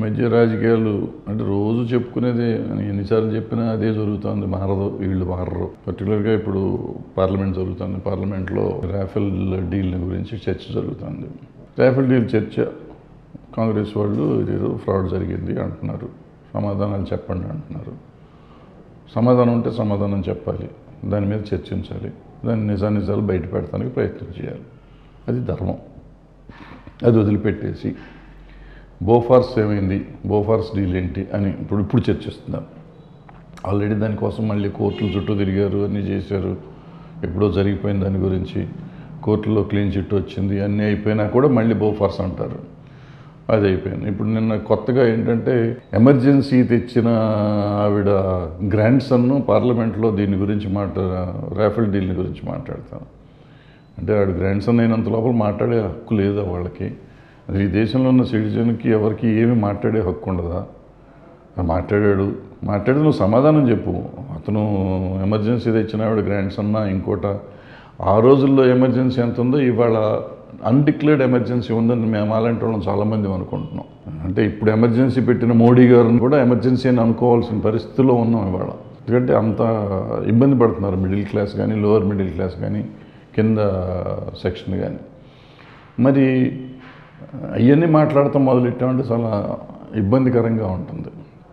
మధ్య రాజకీయాలు అంటే రోజు చెప్పుకునేది ఎన్నిసార్లు చెప్పినా అదే జరుగుతుంది మారదు వీళ్ళు మారరు పర్టికులర్గా ఇప్పుడు పార్లమెంట్ జరుగుతుంది పార్లమెంట్లో రాఫెల్ డీల్ గురించి చర్చ జరుగుతుంది రాఫెల్ డీల్ చర్చ కాంగ్రెస్ వాళ్ళు ఇదేదో ఫ్రాడ్ జరిగింది అంటున్నారు సమాధానాలు చెప్పండి అంటున్నారు సమాధానం ఉంటే సమాధానం చెప్పాలి దాని మీద చర్చించాలి దాని నిజానిజాలు బయట పెడతానికి ప్రయత్నం చేయాలి అది ధర్మం అది వదిలిపెట్టేసి బోఫార్స్ ఏమైంది బోఫార్స్ డీల్ ఏంటి అని ఇప్పుడు ఇప్పుడు చర్చిస్తున్నారు ఆల్రెడీ దానికోసం మళ్ళీ కోర్టుల చుట్టూ తిరిగారు అన్నీ చేశారు ఎప్పుడో జరిగిపోయిన దాని గురించి కోర్టులో క్లీన్ చిట్ వచ్చింది అన్నీ అయిపోయినా కూడా మళ్ళీ బోఫార్స్ అంటారు అది అయిపోయింది ఇప్పుడు నిన్న కొత్తగా ఏంటంటే ఎమర్జెన్సీ తెచ్చిన ఆవిడ గ్రాండ్ సన్ పార్లమెంట్లో దీని గురించి మాట రాఫెల్ డీల్ గురించి మాట్లాడతాను అంటే ఆవిడ గ్రాండ్ సన్ అయినంత లోపల మాట్లాడే హక్కు లేదా వాళ్ళకి అది ఈ దేశంలో ఉన్న సిటిజన్కి ఎవరికి ఏమి మాట్లాడే హక్కు ఉండదా మాట్లాడాడు మాట్లాడి నువ్వు సమాధానం చెప్పు అతను ఎమర్జెన్సీ తెచ్చిన ఆవిడ గ్రాండ్ సన్నా ఇంకోట ఆ రోజుల్లో ఎమర్జెన్సీ ఎంత ఉందో ఇవాళ అన్డిక్లేర్డ్ ఎమర్జెన్సీ ఉందని మేము అలాంటి వాళ్ళం చాలామంది అనుకుంటున్నాం అంటే ఇప్పుడు ఎమర్జెన్సీ పెట్టిన మోడీ గారిని కూడా ఎమర్జెన్సీ అని అనుకోవాల్సిన పరిస్థితిలో ఉన్నాం ఇవాళ ఎందుకంటే అంత ఇబ్బంది పడుతున్నారు మిడిల్ క్లాస్ కానీ లోవర్ మిడిల్ క్లాస్ కానీ కింద సెక్షన్ కానీ మరి అవన్నీ మాట్లాడటం మొదలెట్టామంటే చాలా ఇబ్బందికరంగా ఉంటుంది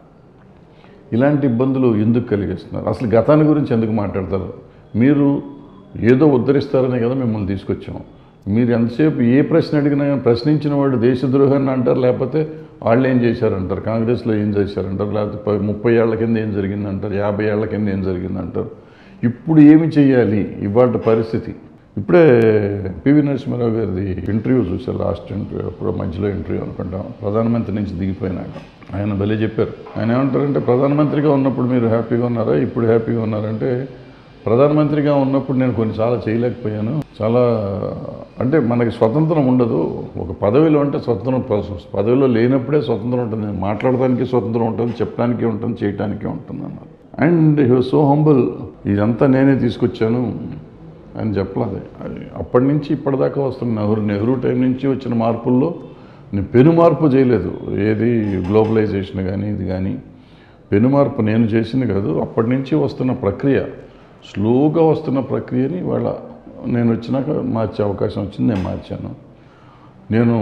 ఇలాంటి ఇబ్బందులు ఎందుకు కలిగిస్తున్నారు అసలు గతాన్ని గురించి ఎందుకు మాట్లాడతారు మీరు ఏదో ఉద్ధరిస్తారనే కదా మిమ్మల్ని తీసుకొచ్చాము మీరు ఎంతసేపు ఏ ప్రశ్న అడిగినా ప్రశ్నించిన వాడు దేశద్రోహాన్ని అంటారు లేకపోతే వాళ్ళు ఏం చేశారంటారు కాంగ్రెస్లో ఏం చేశారంటారు లేకపోతే ప- ముప్పై ఏళ్ల కింద ఏం జరిగిందంటారు యాభై ఏళ్ల కింద ఏం జరిగిందంటారు ఇప్పుడు ఏమి చేయాలి ఇవాళ పరిస్థితి ఇప్పుడే పివి నరసింహారావు గారిది ఇంటర్వ్యూ చూసారు లాస్ట్ ఇంటర్వ్యూ అప్పుడు మధ్యలో ఇంటర్వ్యూ అనుకుంటాం ప్రధానమంత్రి నుంచి దిగిపోయినాక ఆయన భలే చెప్పారు ఆయన ఏమంటారంటే ప్రధానమంత్రిగా ఉన్నప్పుడు మీరు హ్యాపీగా ఉన్నారా ఇప్పుడు హ్యాపీగా ఉన్నారంటే ప్రధానమంత్రిగా ఉన్నప్పుడు నేను కొన్ని చాలా చేయలేకపోయాను చాలా అంటే మనకి స్వతంత్రం ఉండదు ఒక పదవిలో అంటే స్వతంత్రం ప- పదవిలో లేనప్పుడే స్వతంత్రం ఉంటుంది మాట్లాడడానికి స్వతంత్రం ఉంటుంది చెప్పడానికి ఉంటుంది చేయడానికి ఉంటుంది అన్నారు and he was so humble ఇదంతా నేనే తీసుకొచ్చాను అని చెప్పలేదు అది అప్పటి నుంచి ఇప్పటిదాకా వస్తున్న నెహ్రూ నెహ్రూ టైం నుంచి వచ్చిన మార్పుల్లో నేను పెను మార్పు చేయలేదు ఏది గ్లోబలైజేషన్ కానీ ఇది కానీ పెను మార్పు నేను చేసింది కాదు అప్పటి నుంచి వస్తున్న ప్రక్రియ స్లోగా వస్తున్న ప్రక్రియని వాళ్ళ నేను వచ్చినాక మార్చే అవకాశం వచ్చింది నేను మార్చాను నేను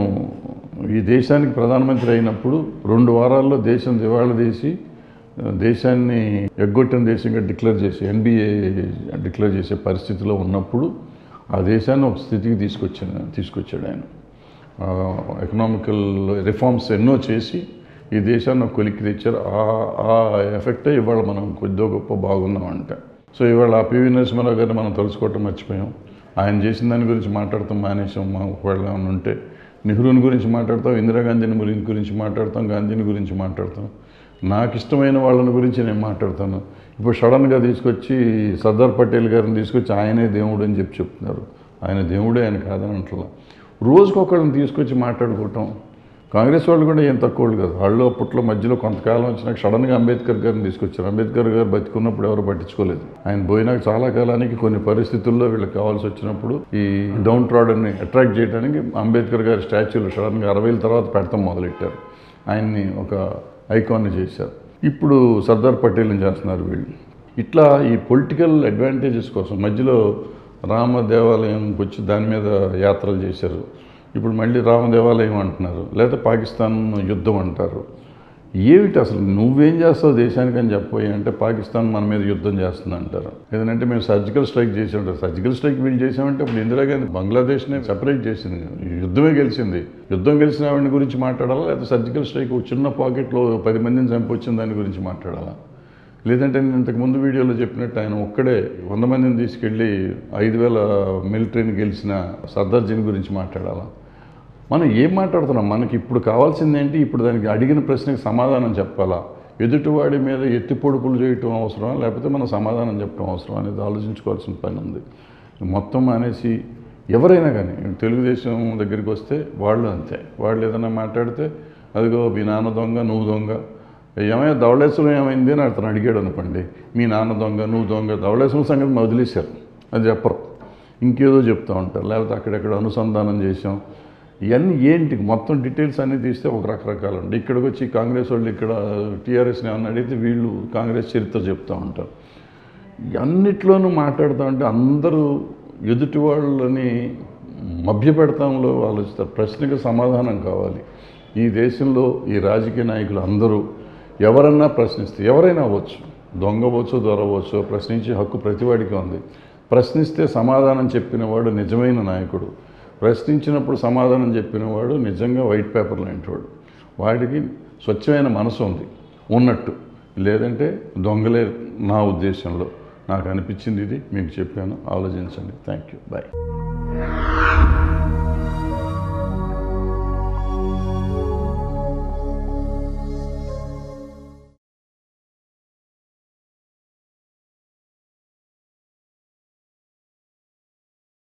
ఈ దేశానికి ప్రధానమంత్రి అయినప్పుడు రెండు వారాల్లో దేశం దివాళా తీసి దేశాన్ని ఎగ్గొట్టిన దేశంగా డిక్లేర్ చేసి ఎన్బిఏ డిక్లేర్ చేసే పరిస్థితిలో ఉన్నప్పుడు ఆ దేశాన్ని ఒక స్థితికి తీసుకొచ్చాను తీసుకొచ్చాడు ఆయన ఎకనామికల్ రిఫార్మ్స్ ఎన్నో చేసి ఈ దేశాన్ని ఒక కొలిక్కి తెచ్చారు ఆ- ఆ ఎఫెక్టే ఇవాళ మనం కొద్దిగా గొప్ప బాగున్నామంటే సో ఇవాళ ఆ పివి నరసింహారావు గారిని మనం తలుచుకోవటం మర్చిపోయాం ఆయన చేసిన దాని గురించి మాట్లాడతాం మానేసాం మా ఒకవేళ ఏమైనా ఉంటే నెహ్రూని గురించి మాట్లాడతాం ఇందిరాగాంధీని గురించి గురించి మాట్లాడతాం గాంధీని గురించి మాట్లాడతాం నాకు ఇష్టమైన వాళ్ళని గురించి నేను మాట్లాడతాను ఇప్పుడు సడన్గా తీసుకొచ్చి సర్దార్ పటేల్ గారిని తీసుకొచ్చి ఆయనే దేవుడు అని చెప్పి చెప్తున్నారు ఆయన దేవుడే ఆయన కాదని అంటున్నా రోజుకొకళ్ళని తీసుకొచ్చి మాట్లాడుకోవటం కాంగ్రెస్ వాళ్ళు కూడా ఏం తక్కువ వాళ్ళు కాదు వాళ్ళు అప్పట్లో మధ్యలో కొంతకాలం వచ్చినాక సడన్గా అంబేద్కర్ గారిని తీసుకొచ్చారు అంబేద్కర్ గారు బతికున్నప్పుడు ఎవరు పట్టించుకోలేదు ఆయన పోయినాక చాలా కాలానికి కొన్ని పరిస్థితుల్లో వీళ్ళకి కావాల్సి వచ్చినప్పుడు ఈ డౌన్ ట్రాడన్ని అట్రాక్ట్ చేయడానికి అంబేద్కర్ గారి స్టాచ్యూలు సడన్గా అరవైల తర్వాత పెడతాం మొదలెట్టారు ఆయన్ని ఒక ఐకాన్ని చేశారు ఇప్పుడు సర్దార్ పటేల్ని చేస్తున్నారు వీళ్ళు ఇట్లా ఈ పొలిటికల్ అడ్వాంటేజెస్ కోసం మధ్యలో రామ దేవాలయంకి వచ్చి దాని మీద యాత్రలు చేశారు ఇప్పుడు మళ్ళీ రామ దేవాలయం అంటున్నారు లేదా పాకిస్తాన్ యుద్ధం అంటారు ఏమిటి అసలు నువ్వేం చేస్తావు దేశానికి అని చెప్పబోయి అంటే పాకిస్తాన్ మన మీద యుద్ధం చేస్తుంది అంటారు ఏదంటే మేము సర్జికల్ స్ట్రైక్ చేసి ఉంటారు సర్జికల్ స్ట్రైక్ వీళ్ళు చేసామంటే ఇప్పుడు ఇందిరాగాంధీ బంగ్లాదేశ్నే సెపరేట్ చేసింది ఈ యుద్ధమే గెలిచింది యుద్ధం గెలిచిన వాడిని గురించి మాట్లాడాలా లేదా సర్జికల్ స్ట్రైక్ ఒక చిన్న పాకెట్లో పది మందిని చంపొచ్చిన దాని గురించి మాట్లాడాలా లేదంటే నేను ఇంతకుముందు వీడియోలో చెప్పినట్టు ఆయన ఒక్కడే వంద మందిని తీసుకెళ్ళి ఐదు వేల మిలిటరీని గెలిచిన సర్దార్జీని గురించి మాట్లాడాలా మనం ఏం మాట్లాడుతున్నాం మనకి ఇప్పుడు కావాల్సింది ఏంటి ఇప్పుడు దానికి అడిగిన ప్రశ్నకి సమాధానం చెప్పాలా ఎదుటివాడి మీద ఎత్తి పొడుపులు చేయటం అవసరమా లేకపోతే మనం సమాధానం చెప్పడం అవసరం అనేది ఆలోచించుకోవాల్సిన పని ఉంది మొత్తం అనేసి ఎవరైనా కానీ తెలుగుదేశం దగ్గరికి వస్తే వాళ్ళు అంతే వాళ్ళు ఏదైనా మాట్లాడితే అదిగో మీ నాన్న దొంగ నువ్వు దొంగ ఏమైనా ధవళేశ్వరం ఏమైంది అని అతను అడిగాడు అనుకోండి మీ నాన్న దొంగ నువ్వు దొంగ ధవళేశ్వరం సంగతి మా వదిలేశారు అది చెప్పరు ఇంకేదో చెప్తూ ఉంటారు లేకపోతే అక్కడెక్కడ అనుసంధానం చేసాం ఇవన్నీ ఏంటి మొత్తం డీటెయిల్స్ అన్నీ తీస్తే ఒక రకరకాలు ఉంటాయి ఇక్కడికి వచ్చి కాంగ్రెస్ వాళ్ళు ఇక్కడ టీఆర్ఎస్ని ఏమన్నా అడిగితే వీళ్ళు కాంగ్రెస్ చరిత్ర చెప్తూ ఉంటారు అన్నిట్లోనూ మాట్లాడుతూ ఉంటే అందరూ ఎదుటి వాళ్ళని మభ్యపెడతాంలో ఆలోచిస్తారు ప్రశ్నకు సమాధానం కావాలి ఈ దేశంలో ఈ రాజకీయ నాయకులు అందరూ ఎవరన్నా ప్రశ్నిస్తే ఎవరైనా అవ్వచ్చు దొంగ అవ్వచ్చు దొరవచ్చు ప్రశ్నించే హక్కు ప్రతివాడికి ఉంది ప్రశ్నిస్తే సమాధానం చెప్పినవాడు నిజమైన నాయకుడు ప్రశ్నించినప్పుడు సమాధానం చెప్పినవాడు నిజంగా వైట్ పేపర్ లాంటివాడు వాడికి స్వచ్ఛమైన మనసు ఉంది ఉన్నట్టు లేదంటే దొంగలే నా ఉద్దేశంలో నాకు అనిపించింది ఇది మీకు చెప్పాను ఆలోచించండి థ్యాంక్ యూ బాయ్